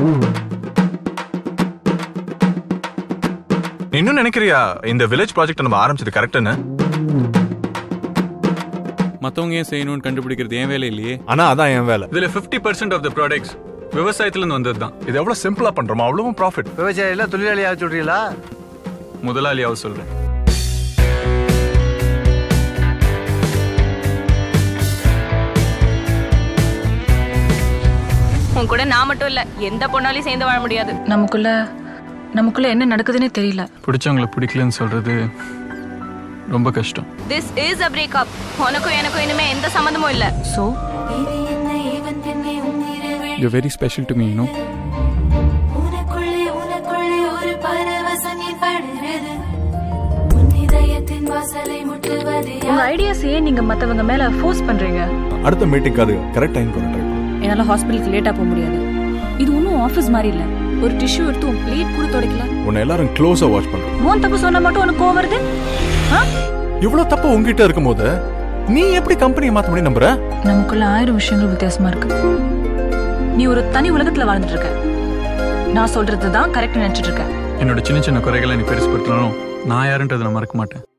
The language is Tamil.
நீ இன்னும் நினைக்கிறியா இந்த வில்லேஜ் ப்ராஜெக்ட் நம்ம ஆரம்பிச்சது கரெக்ட்னு மத்தவங்க ஏன் செய்யணும்னு கண்டுபிடிக்கிறது ஏன் வேலை இல்லையே ஆனா அதான் என் வேலை இதுல 50% பர்சன்ட் ஆஃப் த ப்ராடக்ட்ஸ் விவசாயத்துல இருந்து வந்தது தான் இது எவ்வளவு சிம்பிளா பண்றோமோ அவ்வளவும் ப்ராஃபிட் விவசாயில தொழிலாளியாக சொல்றீங்களா முதலாளியாவது சொல்றேன் உன் கூட நான் மட்டும் இல்ல எந்த பொண்ணாலையும் சேர்ந்து வாழ முடியாது நமக்குள்ள நமக்குள்ள என்ன நடக்குதுன்னே தெரியல பிடிச்சவங்கள பிடிக்கலன்னு சொல்றது ரொம்ப கஷ்டம் திஸ் இஸ் அ பிரேக்அப் உனக்கும் எனக்கும் இனிமே எந்த சம்மந்தமும் இல்ல so you very special to me you உனக்குள்ளே உனக்குள்ளே ஒரு பரவசம் ஏற்படுகிறது உன் இதயத்தின் வாசலை முட்டுவது உங்க ஐடியாஸ் ஏன் நீங்க மத்தவங்க மேல ஃபோர்ஸ் பண்றீங்க அடுத்த மீட்டிங்க்கு அது கரெக்ட் டைம் ட்ரை என்னால ஹாஸ்பிட்டலுக்கு லேட்டா போக முடியாது இது ஒன்றும் ஆஃபீஸ் மாதிரி இல்ல ஒரு டிஷ்யூ எடுத்து உன் பிளேட் கூட துடைக்கல உன்னை எல்லாரும் க்ளோஸா வாட்ச் பண்றோம் உன் தப்பு சொன்னா மட்டும் உனக்கு கோவம் வருது ஆ? இவ்வளவு தப்பு உங்ககிட்ட இருக்கும்போது நீ எப்படி கம்பெனியை மாத்த முடியும் நம்புற நமக்குள்ள ஆயிரம் விஷயங்கள் வித்தியாசமா இருக்கு நீ ஒரு தனி உலகத்துல வாழ்ந்துட்டு இருக்க நான் சொல்றது தான் கரெக்ட் நினைச்சிட்டு இருக்க என்னோட சின்ன சின்ன குறைகளை நீ பெருசுப்படுத்தினாலும் நான் யாருன்றதை நான் மறக்க மாட்டேன்